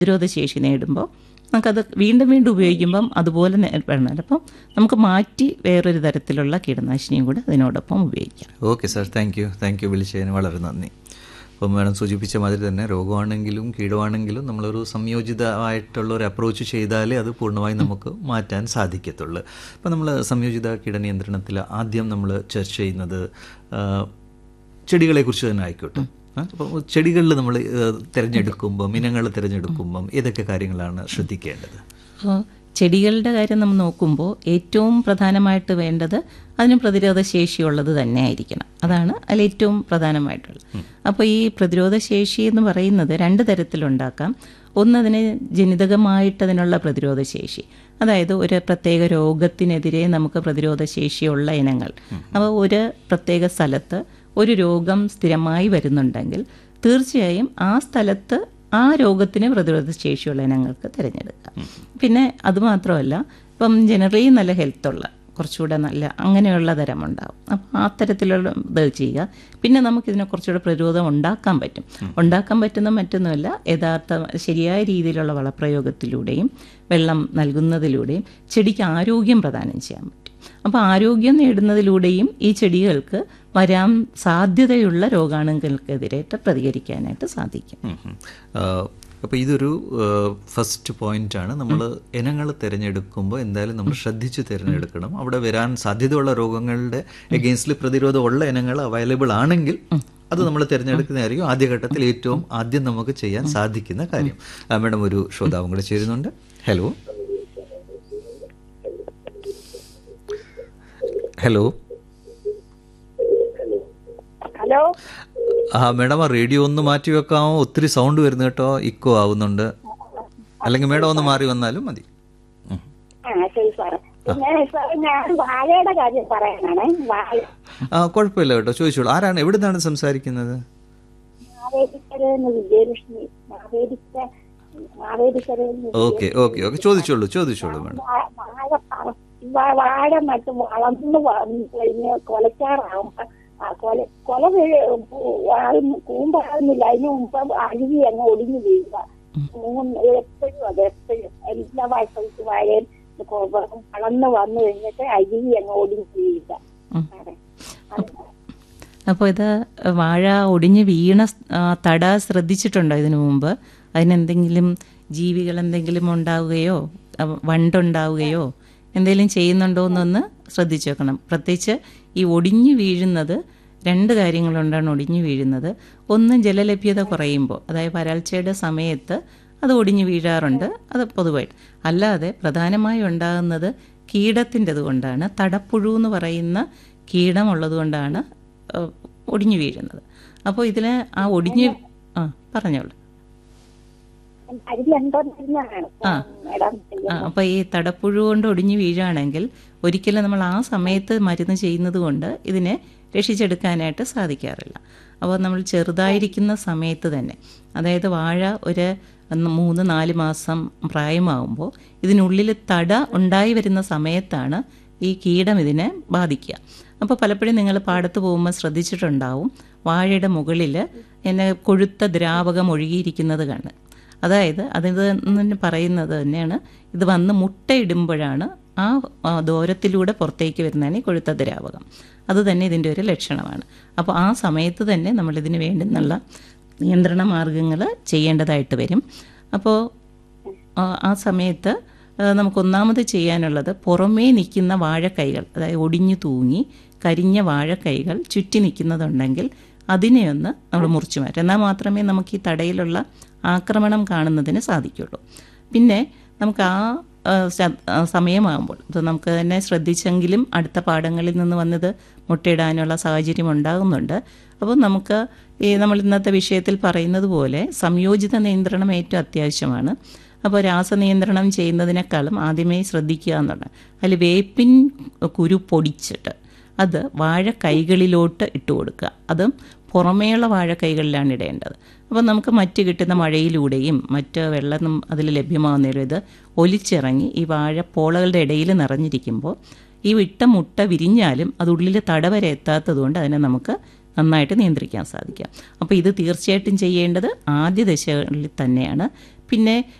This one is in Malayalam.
പ്രതിരോധശേഷി നേടുമ്പോൾ നമുക്കത് വീണ്ടും വീണ്ടും ഉപയോഗിക്കുമ്പം അതുപോലെ നെ- വേണം അപ്പം നമുക്ക് മാറ്റി വേറൊരു തരത്തിലുള്ള കീടനാശിനിയും കൂടെ അതിനോടൊപ്പം ഉപയോഗിക്കാം okay sir thank you thank you വിളിച്ചതിന് വളരെ നന്ദി അപ്പം മാഡം സൂചിപ്പിച്ച മാതിരി തന്നെ രോഗമാണെങ്കിലും കീടമാണെങ്കിലും നമ്മളൊരു സംയോജിതമായിട്ടുള്ള ഒരു അപ്രോച്ച് ചെയ്താലേ അത് പൂർണ്ണമായും നമുക്ക് മാറ്റാൻ സാധിക്കത്തുള്ളൂ അപ്പം നമ്മൾ സംയോജിത കീടനിയന്ത്രണത്തിൽ ആദ്യം നമ്മൾ ചർച്ച ചെയ്യുന്നത് ആ, ചെടികളെക്കുറിച്ച് തന്നെ ആയിക്കോട്ടെ അപ്പോൾ ചെടികളിൽ നമ്മൾ തിരഞ്ഞെടുക്കുമ്പം ഇനങ്ങൾ തിരഞ്ഞെടുക്കുമ്പം ഏതൊക്കെ കാര്യങ്ങളാണ് ശ്രദ്ധിക്കേണ്ടത് അപ്പോൾ ചെടികളുടെ കാര്യം നമ്മൾ നോക്കുമ്പോൾ ഏറ്റവും പ്രധാനമായിട്ട് വേണ്ടത് അതിന് പ്രതിരോധ ശേഷിയുള്ളത് തന്നെ ആയിരിക്കണം അതാണ് അതിൽ ഏറ്റവും പ്രധാനമായിട്ടുള്ളത് അപ്പോൾ ഈ പ്രതിരോധ ശേഷി എന്ന് പറയുന്നത് രണ്ട് തരത്തിലുണ്ടാക്കാം ഒന്ന് അതിന് ജനിതകമായിട്ട് അതിനുള്ള പ്രതിരോധ ശേഷി അതായത് ഒരു പ്രത്യേക രോഗത്തിനെതിരെ നമുക്ക് പ്രതിരോധ ശേഷിയുള്ള ഇനങ്ങൾ അപ്പോൾ ഒരു പ്രത്യേക സ്ഥലത്ത് ഒരു രോഗം സ്ഥിരമായി വരുന്നുണ്ടെങ്കിൽ തീർച്ചയായും ആ സ്ഥലത്ത് ആ രോഗത്തിന് പ്രതിരോധ ശേഷിയുള്ള ഇനങ്ങൾക്ക് തിരഞ്ഞെടുക്കാം പിന്നെ അതുമാത്രമല്ല ഇപ്പം ജനറലി നല്ല ഹെൽത്തുള്ള കുറച്ചുകൂടെ നല്ല അങ്ങനെയുള്ള തരമുണ്ടാവും അപ്പം ആ തരത്തിലുള്ള ഇത് ചെയ്യുക പിന്നെ നമുക്കിതിനെ കുറച്ചുകൂടെ പ്രതിരോധം ഉണ്ടാക്കാൻ പറ്റും ഉണ്ടാക്കാൻ പറ്റുന്ന മറ്റൊന്നുമല്ല യഥാർത്ഥ ശരിയായ രീതിയിലുള്ള വളപ്രയോഗത്തിലൂടെയും വെള്ളം നൽകുന്നതിലൂടെയും ചെടിക്ക് ആരോഗ്യം പ്രദാനം ചെയ്യാൻ പറ്റും അപ്പോൾ ആരോഗ്യം നേടുന്നതിലൂടെയും ഈ ചെടികൾക്ക് വരാൻ സാധ്യതയുള്ള രോഗാണുക്കൾക്കെതിരായിട്ട് പ്രതികരിക്കാനായിട്ട് സാധിക്കും അപ്പോൾ ഇതൊരു ഫസ്റ്റ് പോയിന്റ് ആണ് നമ്മൾ ഇനങ്ങൾ തിരഞ്ഞെടുക്കുമ്പോൾ എന്തായാലും നമ്മൾ ശ്രദ്ധിച്ച് തിരഞ്ഞെടുക്കണം അവിടെ വരാൻ സാധ്യതയുള്ള രോഗങ്ങളുടെ എഗെയിൻസ്റ്റിൽ പ്രതിരോധമുള്ള ഇനങ്ങൾ അവൈലബിൾ ആണെങ്കിൽ അത് നമ്മൾ തിരഞ്ഞെടുക്കുന്നതായിരിക്കും ആദ്യഘട്ടത്തിൽ ഏറ്റവും ആദ്യം നമുക്ക് ചെയ്യാൻ സാധിക്കുന്ന കാര്യം ആ, മാഡം ഒരു ശ്രോതാവും കൂടെ ചേരുന്നുണ്ട് ഹലോ ഹലോ ഹലോ ആ മാഡം ആ റേഡിയോ ഒന്ന് മാറ്റി വെക്കാമോ ഒത്തിരി സൗണ്ട് വരുന്നു കേട്ടോ ഇക്കോ ആവുന്നുണ്ട് അല്ലെങ്കിൽ മാഡം ഒന്ന് മാറി വന്നാലും മതി ഉം. ആ ശരി സാറേ പിന്നെ സാറേ ഞാൻ വാഴയുടെ കാര്യം പറയാനാണ് വാഴ ആ കുഴപ്പമില്ല കേട്ടോ ചോദിച്ചോളൂ ആരാണ് എവിടെ നിന്നാണ് സംസാരിക്കുന്നത് മാവേലിക്കരന്ന് വിജയലക്ഷ്മി മാവേലിക്ക മാവേലിക്കരന്ന് ഓക്കെ ഓക്കെ ഓക്കെ ചോദിച്ചോളൂ ചോദിച്ചോളൂ മാഡം വാ- വാഴ പറ- വാ- വാഴ നട്ട് വളർന്നു വന്ന് കഴിഞ്ഞ് കൊലച്ചാറാവുമ്പോ ആ കൊല കൊല വീഴ- ആകുന്ന- കൂമ്പാകുന്നില്ല അതിന് മുമ്പ് അഴുകി അങ്ങ് ഒടിഞ്ഞു വീഴുക മൂന്ന് എപ്പോഴും അത് എപ്പോഴും എല്ലാ വാഴ വാഴയും കൊ- വളർന്നു വന്നു കഴിഞ്ഞിട്ട് അഴുകി അങ്ങ് ഒടിഞ്ഞു വീഴുക ഉം. അതെ. അത് അപ്പോൾ ഇത് വാഴ ഒടിഞ്ഞ് വീണ സ്- ആ, തട ശ്രദ്ധിച്ചിട്ടുണ്ടോ ഇതിനു മുമ്പ് അതിനെന്തെങ്കിലും ജീവികൾ എന്തെങ്കിലും ഉണ്ടാവുകയോ അവ- വണ്ടുണ്ടാവുകയോ എന്തെങ്കിലും ചെയ്യുന്നുണ്ടോ എന്നൊന്ന് ശ്രദ്ധിച്ചു വെക്കണം പ്രത്യേകിച്ച് ഈ ഒടിഞ്ഞു വീഴുന്നത് രണ്ട് കാര്യങ്ങളുണ്ടാണ് ഒടിഞ്ഞു വീഴുന്നത് ഒന്ന് ജലലഭ്യത കുറയുമ്പോൾ അതായത് വരൾച്ചയുടെ സമയത്ത് അത് ഒടിഞ്ഞു വീഴാറുണ്ട് അത് പൊതുവായിട്ട് അല്ലാതെ പ്രധാനമായും ഉണ്ടാകുന്നത് കീടത്തിൻ്റെത് കൊണ്ടാണ് തടപ്പുഴു എന്ന് പറയുന്ന കീടമുള്ളത് കൊണ്ടാണ് ഏഹ്, ഒടിഞ്ഞു വീഴുന്നത് അപ്പോൾ ഇതിന് ആ ഒടിഞ്ഞു ആ പറഞ്ഞോളൂ അരുവി ഉണ്ടോന്നിരുന്നാണ് മേഡം ആ അപ്പോൾ ഈ തടപ്പുഴു കൊണ്ട് ഒടിഞ്ഞു വീഴുകയാണെങ്കിൽ ഒരിക്കലും നമ്മൾ ആ സമയത്ത് മരുന്ന് ചെയ്യുന്നത് കൊണ്ട് ഇതിനെ രക്ഷിച്ചെടുക്കാനായിട്ട് സാധിക്കാറില്ല അപ്പോൾ നമ്മൾ ചെറുതായിരിക്കുന്ന സമയത്ത് തന്നെ അതായത് വാഴ ഒരു ഒന്ന് മൂന്ന് നാല് മാസം പ്രായമാകുമ്പോൾ ഇതിനുള്ളിൽ തട ഉണ്ടായി വരുന്ന സമയത്താണ് ഈ കീടം ഇതിനെ ബാധിക്കുക അപ്പോൾ പലപ്പോഴും നിങ്ങൾ പാടത്ത് പോകുമ്പോൾ ശ്രദ്ധിച്ചിട്ടുണ്ടാവും വാഴയുടെ മുകളിൽ എന്നെ കൊഴുത്ത ദ്രാവകം ഒഴുകിയിരിക്കുന്നത് കാണുക അതായത് അതിത് എന്ന് പറയുന്നത് തന്നെയാണ് ഇത് വന്ന് മുട്ടയിടുമ്പോഴാണ് ആ ആ ദൂരത്തിലൂടെ പുറത്തേക്ക് വരുന്നതാണ് ഈ കൊഴുത്ത ദ്രാവകം അത് തന്നെ ഇതിൻ്റെ ഒരു ലക്ഷണമാണ് അപ്പോൾ ആ സമയത്ത് തന്നെ നമ്മൾ ഇതിന് വേണ്ടുന്നുള്ള നിയന്ത്രണ മാർഗങ്ങൾ ചെയ്യേണ്ടതായിട്ട് വരും അപ്പോൾ ആ, ആ സമയത്ത് ആ, നമുക്ക് ഒന്നാമത് ചെയ്യാനുള്ളത് പുറമേ നിൽക്കുന്ന വാഴക്കൈകൾ അതായത് ഒടിഞ്ഞു തൂങ്ങി കരിഞ്ഞ വാഴക്കൈകൾ ചുറ്റി നിൽക്കുന്നതുണ്ടെങ്കിൽ അതിനെ ഒന്ന് നമ്മൾ മുറിച്ചു മാറ്റാം എന്നാൽ മാത്രമേ നമുക്ക് ഈ തടയിലുള്ള ആക്രമണം കാണുന്നതിന് സാധിക്കുള്ളൂ പിന്നെ നമുക്ക് ആ ആ, ശ- ആ, സമയമാകുമ്പോൾ ഇത് നമുക്ക് തന്നെ ശ്രദ്ധിച്ചെങ്കിലും അടുത്ത പാഠങ്ങളിൽ നിന്ന് വന്നത് മുട്ടയിടാനുള്ള സാഹചര്യം ഉണ്ടാകുന്നുണ്ട് അപ്പോൾ നമുക്ക് ഈ നമ്മൾ ഇന്നത്തെ വിഷയത്തിൽ പറയുന്നത് പോലെ സംയോജിത നിയന്ത്രണം ഏറ്റവും അത്യാവശ്യമാണ് അപ്പോൾ രാസനിയന്ത്രണം ചെയ്യുന്നതിനേക്കാളും ആദ്യമേ ശ്രദ്ധിക്കുക എന്നുള്ളത് അതിൽ വേപ്പിൻ കുരു പൊടിച്ചിട്ട് അത് വാഴ കൈകളിലോട്ട് ഇട്ട് കൊടുക്കുക അതും പുറമേയുള്ള വാഴക്കൈകളിലാണ് ഇടേണ്ടത് അപ്പോൾ നമുക്ക് മറ്റ് കിട്ടുന്ന മഴയിലൂടെയും മറ്റ് വെള്ളം അതിൽ ലഭ്യമാകുന്നതിലും ഇത് ഒലിച്ചിറങ്ങി ഈ വാഴപ്പോളകളുടെ ഇടയിൽ നിറഞ്ഞിരിക്കുമ്പോൾ ഈ വിട്ട മുട്ട വിരിഞ്ഞാലും അത് ഉള്ളിൽ തടവരെ എത്താത്തതുകൊണ്ട് അതിനെ നമുക്ക് നന്നായിട്ട് നിയന്ത്രിക്കാൻ സാധിക്കാം അപ്പോൾ ഇത് തീർച്ചയായിട്ടും ചെയ്യേണ്ടത് ആദ്യ ദശകളിൽ തന്നെയാണ് പിന്നെ